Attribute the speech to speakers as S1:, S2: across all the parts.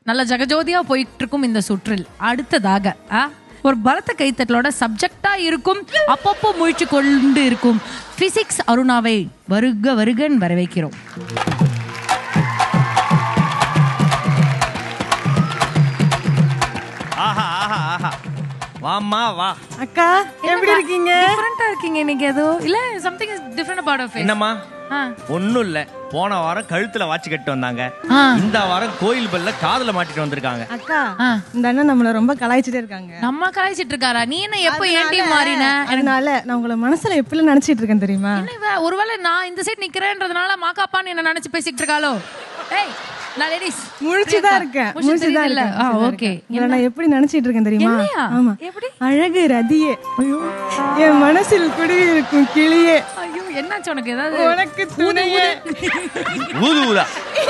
S1: நல்ல ஜெகஜோதியா போயிட்டு இருக்கும் இந்த சுற்றில் அடுத்ததாக ஆ, ஒரு பலத்த கைத்தட்டலோட சப்ஜெக்டா இருக்கும் அப்பப்போ முயற்சி கொண்டு இருக்கும் பிசிக்ஸ் அருணாவை வருக வருகன் வரவேற்கிறோம்
S2: ஆஹா ஆஹா ஆஹா வாம்மா வா
S3: அக்கா எப்படி இருக்கீங்க
S1: டிஃபரெண்டா இருக்கீங்க இன்னைக்கு ஏதோ இல்ல something is different about off
S2: என்னம்மா
S1: ஆ
S2: ஒண்ணும் இல்ல போன வாரம் கழுத்துல வாட்சி கட்டு வந்தாங்க
S1: ஆ.
S2: இந்த வாரம் கோயில் பெல்ல காதுல மாட்டிட்டு வந்திருக்காங்க
S3: அக்கா
S1: ஆ.
S3: இந்த அண்ணன் நம்மள ரொம்ப கலாய்ச்சிட்டே இருக்காங்க
S1: நம்ம கலாய்ச்சிட்டு இருக்காரா நீ என்ன எப்போ ஏன் டீம் மாறின
S3: அதனால நான் உங்களை மனசுல எப்படிலாம் நினைச்சிட்டு இருக்கேன் தெரியுமா
S1: என்ன இவ, ஒருவேளை நான் இந்த சைடு நிக்கிறேன்றதுனால மாக்காப்பான்னு என்ன நினைச்சு பேசிட்டு இருக்காளோ ஏய் நான் லேடிஸ்
S3: முழிச்சுதான் இருக்கேன் முழிச்சுதான்
S1: இல்ல
S3: இருக்கேன்
S1: ஆ ஓகே
S3: உங்களை நான் எப்படி நினைச்சிட்டு இருக்கேன் தெரியுமா
S1: என்னையா?
S3: ஆமா
S1: எப்படி?
S3: அழகு ரதியே என் மனசில் குடியிருக்கும் கிளியே
S1: ஐயோ என்னாச்சு உனக்கு ஏதாவது
S3: உனக்கு துணையே
S2: ஊது ஊதா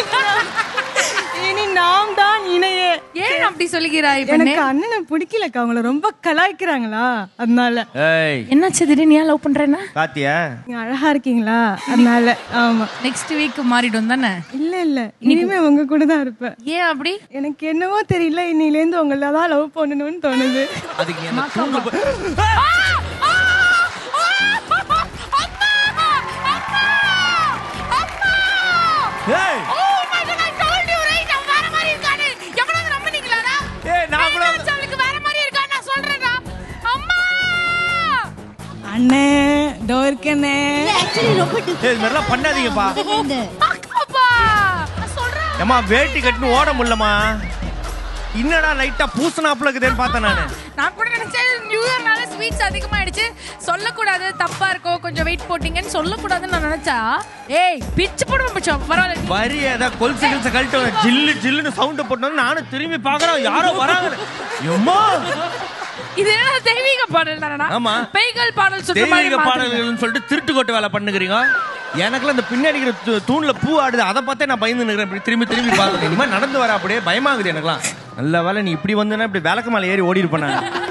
S3: இனி நாம் தான் இணையே
S1: ஏன் அப்படி சொல்லுகிறாய் பெண்ணே
S3: எனக்கு அண்ணனை பிடிக்கலக்கா அவங்கள ரொம்ப கலாய்க்கிறாங்களா அதனால
S2: ஏய்
S1: என்னாச்சு திடீர்னு ஏன் லவ் பண்றேன்னா
S2: பாத்தியா
S3: நீங்க அழகா இருக்கீங்களா அதனால ஆமா
S1: நெக்ஸ்ட் வீக் மாறிடும் தானே
S3: இல்ல இல்ல இனிமே உங்க கூட தான் இருப்பேன்
S1: ஏன் அப்படி
S3: எனக்கு என்னவோ தெரியல இன்னில இருந்து உங்கள தான் லவ் பண்ணணும்னு தோணுது
S2: அதுக்கு என்ன தூங்க போ- ஏய் ஏய் நான் கூட
S3: அண்ணே இதோ இருக்கேனே
S2: ஏய் இது மாதிரிலாம் பண்ணாதீங்கப்பா ஏமா வேட்டி கட்டுன்னு ஓட முடியலமா என்னடா லைட்டா பூசணாப்புல இருக்குதேன்னு பார்த்தேன் நானு
S1: நான் கூட நினைச்சேன் நியூ இயர்னால ஸ்வீட்ஸ் அதிகமாயிடுச்சு சொல்லக்கூடாது தப்பா இருக்கும் கொஞ்சம் வெயிட் போட்டீங்கன்னு சொல்லக்கூடாதுன்னு நான் நினைச்சா ஏய் பிச்சு போடுவோம் பிச்சோம் பரவாயில்ல
S2: வரி ஏதா கொலுசு கில்ச கழட்டு வந்து ஜில்லு ஜில்லுன்னு சவுண்ட் போட்டு நானும் திரும்பி பாக்குறேன் யாரோ வராங்க எம்மா
S1: இது என்ன தெய்வீக பாடல் தானடா
S2: ஆமா.
S1: பெய்கள் பாடல் சுற்று மாதிரி
S2: தெய்வீக
S1: மாத்துங்க.
S2: பாடல்கள்னு சொல்லிட்டு திருட்டு கொட்டு வேலை பண்ணுகிறீங்க எனக்குலாம் இந்த பின்னாடி இருக்கிற தூ- தூண்ல பூ ஆடுது அதை பார்த்தே நான் பயந்து நிக்கிறேன் இப்படி திரும்பி திரும்பி பார்க்குறேன் இனிமே நடந்து வர அப்படியே பயமாகுது எனக்குலாம் நல்ல வேலை நீ இப்படி வந்தனா இப்படி விளக்கு மேலே ஏறி ஓடி இருப்பேன் நான்